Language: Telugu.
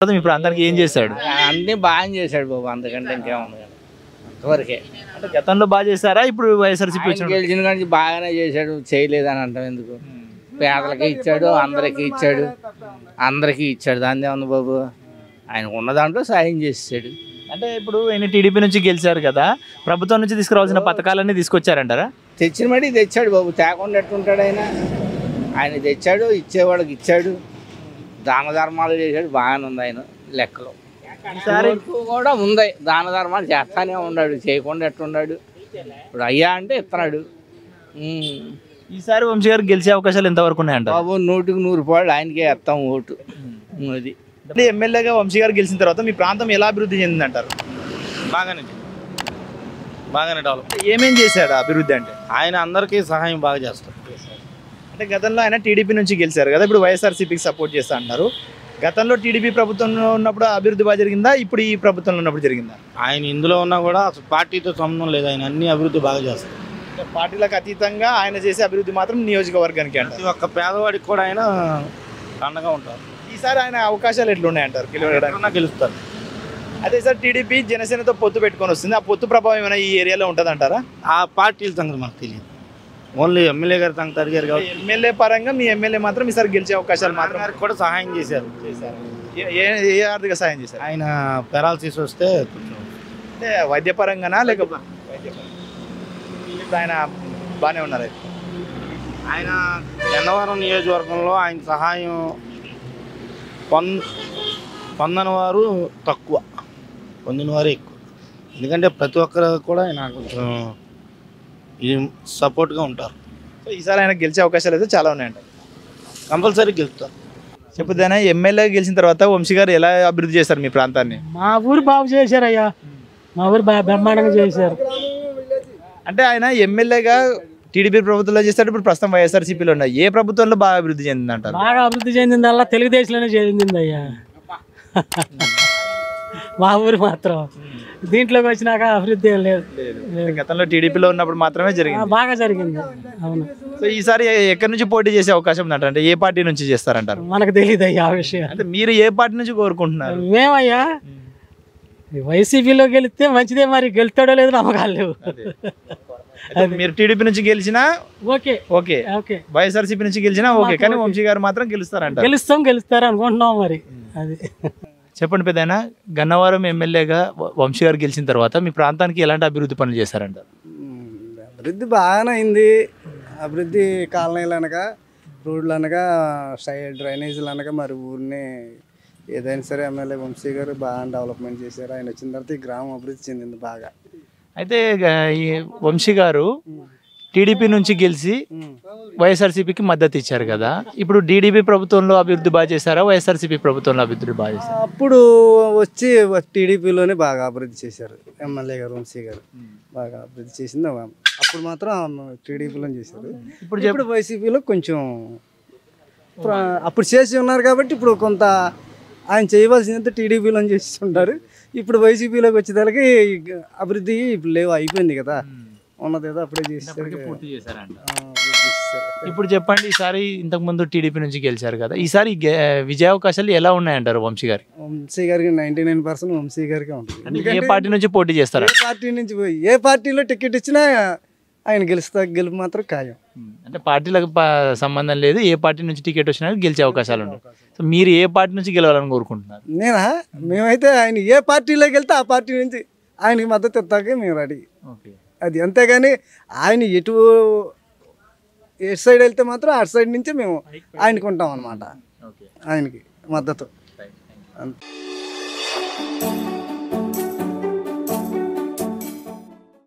మీ ప్రాంతానికి ఏం చేశాడు అన్నీ బాగా చేశాడు బాబు అంతకంటే ఇంకేముంది కానీ అంతవరకే అంటే గతంలో బాగా చేశారా ఇప్పుడు వైఎస్ఆర్సీపీ ఆయన వచ్చిన గెలిచిన కానీ బాగానే చేశాడు చేయలేదని అంటాం ఎందుకు పేదలకి ఇచ్చాడు అందరికి ఇచ్చాడు అందరికీ ఇచ్చాడు దాన్ని ఉంది బాబు ఆయన ఉన్న దాంట్లో సాయం చేసాడు అంటే ఇప్పుడు ఆయన టీడీపీ నుంచి గెలిచారు కదా ప్రభుత్వం నుంచి తీసుకురావాల్సిన పథకాలన్నీ తీసుకొచ్చారంటారా తెచ్చిన మడి తెచ్చాడు బాబు తేకుండా ఎట్టుంటాడు ఆయన ఆయన తెచ్చాడు ఇచ్చేవాళ్ళకి ఇచ్చాడు దాన ధర్మాలు చేశాడు బాగానే ఉంది ఆయన లెక్కలో ఈసారి వరకు కూడా ఉంది దాన ధర్మాలు చేస్తానే ఉన్నాడు చేయకుండా ఎట్టున్నాడు ఇప్పుడు అయ్యా అంటే ఇస్తున్నాడు ఉమ్. ఈసారి వంశీ గారు గెలిచే అవకాశాలు ఎంతవరకు ఉన్నాయంటారు బాబు నూటికి నూరు పాళ్ళు ఆయనకే వేస్తాం ఓటు అది అంటే ఎమ్మెల్యేగా వంశీ గారు గెలిచిన తర్వాత మీ ప్రాంతం ఎలా అభివృద్ధి చెందిందంటారు బాగానే బాగానే డెవలప్ ఏమేం చేశాడు ఆ అభివృద్ధి అంటే ఆయన అందరికీ సహాయం బాగా చేస్తారు అంటే గతంలో ఆయన టీడీపీ నుంచి గెలిచారు కదా ఇప్పుడు వైఎస్ఆర్సీపీకి సపోర్ట్ చేస్తా అంటారు గతంలో టీడీపీ ప్రభుత్వంలో ఉన్నప్పుడు అభివృద్ధి బాగా జరిగిందా ఇప్పుడు ఈ ప్రభుత్వంలో ఉన్నప్పుడు జరిగిందా ఆయన ఇందులో ఉన్నా కూడా అసలు పార్టీతో సంబంధం లేదు ఆయన అన్ని అభివృద్ధి బాగా చేస్తారు అంటే పార్టీలకు అతీతంగా ఆయన చేసే అభివృద్ధి మాత్రం నియోజకవర్గానికి అంటారు ప్రతి ఒక్క పేదవాడికి కూడా ఆయన అండగా ఉంటారు ఈసారి ఆయన అవకాశాలు ఎట్లున్నాయంటారు గెలవడానికి ఎక్కడున్నా గెలుస్తారు అదే సార్ టీడీపీ జనసేనతో పొత్తు పెట్టుకొని వస్తుంది ఆ పొత్తు ప్రభావం ఏమైనా ఈ ఏరియాలో ఉంటుందంటారా ఆ పార్టీల సంగతి మాకు తెలియదు ఓన్లీ ఎమ్మెల్యే గారి సంగతి అడిగారు కాబట్టి ఎమ్మెల్యే పరంగా మీ ఎమ్మెల్యే మాత్రం ఈసారి గెలిచే అవకాశాలు మాత్రం గారికి కూడా సహాయం చేశారు ఏ- ఏ- ఏ ఆర్థిక సాయం చేశారు ఆయన పెరాలసిస్ వస్తే కొంచెం అంటే వైద్యపరంగానా లేకపోతే ఇప్పుడు ఆయన బాగానే ఉన్నారు అయితే. ఆయన గన్నవరం నియోజకవర్గంలో ఆయన సహాయం పొంద పొందని వారు తక్కువ పొందిన వారు ఎక్కువ ఎందుకంటే ప్రతి ఒక్కరు కూడా ఆయన కొంచెం ఇది సపోర్ట్గా ఉంటారు సో ఈసారి ఆయన గెలిచే అవకాశాలు అయితే చాలా ఉన్నాయంట కంపల్సరీ గెలుస్తారు చెప్పుదానే ఎమ్మెల్యే గెలిచిన తర్వాత వంశీ గారు ఎలా అభివృద్ధి చేస్తారు మీ ప్రాంతాన్ని మా ఊరు బాగు చేశారయ్యా మా ఊరు బాగా బ్రహ్మాండంగా చేశారు అంటే ఆయన ఎమ్మెల్యేగా టీడీపీ ప్రభుత్వంలో చేస్తాడు ఇప్పుడు ప్రస్తుతం వైఎస్ఆర్సీపీలో ఉన్నాయి ఏ ప్రభుత్వంలో బాగా అభివృద్ధి చెందిందంటారు బాగా అభివృద్ధి చెందిందల్లా తెలుగుదేశంలోనే చెందిందయ్యా మా ఊరు మాత్రం దీంట్లోకి వచ్చినాక అభివృద్ధి ఏం లేదు లేదు. గతంలో టీడీపీలో ఉన్నప్పుడు మాత్రమే ఆ, జరిగింది బాగా జరిగింది అవును సో ఈసారి ఎ- ఎక్కడి నుంచి పోటీ చేసే అవకాశం ఉందంట అంటే ఏ పార్టీ నుంచి చేస్తారంటారు మనకు తెలియదు అయ్యా ఆ విషయం అంటే మీరు ఏ పార్టీ నుంచి కోరుకుంటున్నారు మేమయ్యా వైసీపీలో గెలిస్తే మంచిదే మరి గెలుతాడో లేదో నమ్మకాలు లేవు అయితే మీరు టీడీపీ నుంచి గెలిచినా ఓకే ఓకే ఓకే వైఎస్ఆర్సీపీ నుంచి గెలిచినా ఓకే కానీ వంశీ గారు మాత్రం గెలుస్తారంట గెలుస్తాం గెలుస్తారు అనుకుంటున్నాం మరి అది చెప్పండి పెద్దయినా గన్నవరం ఎమ్మెల్యేగా వ- వంశీ గారు గెలిచిన తర్వాత మీ ప్రాంతానికి ఎలాంటి అభివృద్ధి పనులు చేశారంటారు అభివృద్ధి బాగానే అయింది అభివృద్ధి కాలనీలు అనగా రోడ్లు అనగా సైడ్ డ్రైనేజీలు అనగా మరి ఊరిని ఏదైనా సరే ఎమ్మెల్యే వంశీ గారు బాగా డెవలప్మెంట్ చేశారు ఆయన వచ్చిన తర్వాత ఈ గ్రామం అభివృద్ధి చెందింది బాగా అయితే గ- ఈ వంశీ గారు టీడీపీ నుంచి గెలిచి వైఎస్ఆర్సీపీకి మద్దతు ఇచ్చారు కదా ఇప్పుడు టీడీపీ ప్రభుత్వంలో అభివృద్ధి బాగా చేశారా వైఎస్ఆర్సీపీ ప్రభుత్వంలో అభివృద్ధి బాగా చేశారా అప్పుడు వచ్చి టీడీపీలోనే బాగా అభివృద్ధి చేశారు ఎమ్మెల్యే గారు వంశీ గారు బాగా అభివృద్ధి చేసింది అప్పుడు మాత్రం టీడీపీలో చేశారు ఇప్పుడు ఇప్పుడు వైసీపీలో కొంచెం ప్ర- అప్పుడు చేసి ఉన్నారు కాబట్టి ఇప్పుడు కొంత ఆయన చేయవలసినంత టీడీపీలో చేస్తుంటారు ఇప్పుడు వైసీపీలోకి వచ్చేదానికి అభివృద్ధి ఇప్పుడు లేవు అయిపోయింది కదా ఉన్నది ఏదో అప్పుడే చేస్తారు కదా. పూర్తి చేశారంట ఆ, అభివృద్ధి చేస్తారు. ఇప్పుడు చెప్పండి ఈసారి ఇంతకు ముందు టీడీపీ నుంచి గెలిచారు కదా ఈసారి గె- విజయావకాశాలు ఎలా ఉన్నాయంటారు వంశీ గారి వంశీ గారికి నైంటీ నైన్ పర్సెంట్ వంశీ గారికి ఉంటుంది అంటే ఏ ఎందుకంటే పార్టీ నుంచి పోటీ చేస్తారా ఏ పార్టీ నుంచి పోయి ఏ పార్టీలో టికెట్ ఇచ్చినా ఆయన గెలుస్తా గెలుపు మాత్రం ఖాయం అంటే పార్టీలకు ప- సంబంధం లేదు ఏ పార్టీ నుంచి టికెట్ వచ్చినా గెలిచే అవకాశాలు ఉన్నాయి సో మీరు ఏ పార్టీ నుంచి గెలవాలని కోరుకుంటున్నారు నేనా మేమైతే ఆయన ఏ పార్టీలోకి వెళ్తే ఆ పార్టీ నుంచి ఆయనకి మద్దతు ఇస్తాకే మేము రెడీ ఓకే అది అంతేగాని ఆయన ఎటు ఎటు సైడ్ వెళ్తే మాత్రం అటు సైడ్ నుంచే మేము ఆయనకు ఉంటాం అనమాట ఓకే ఆయనకి మద్దతు అంతే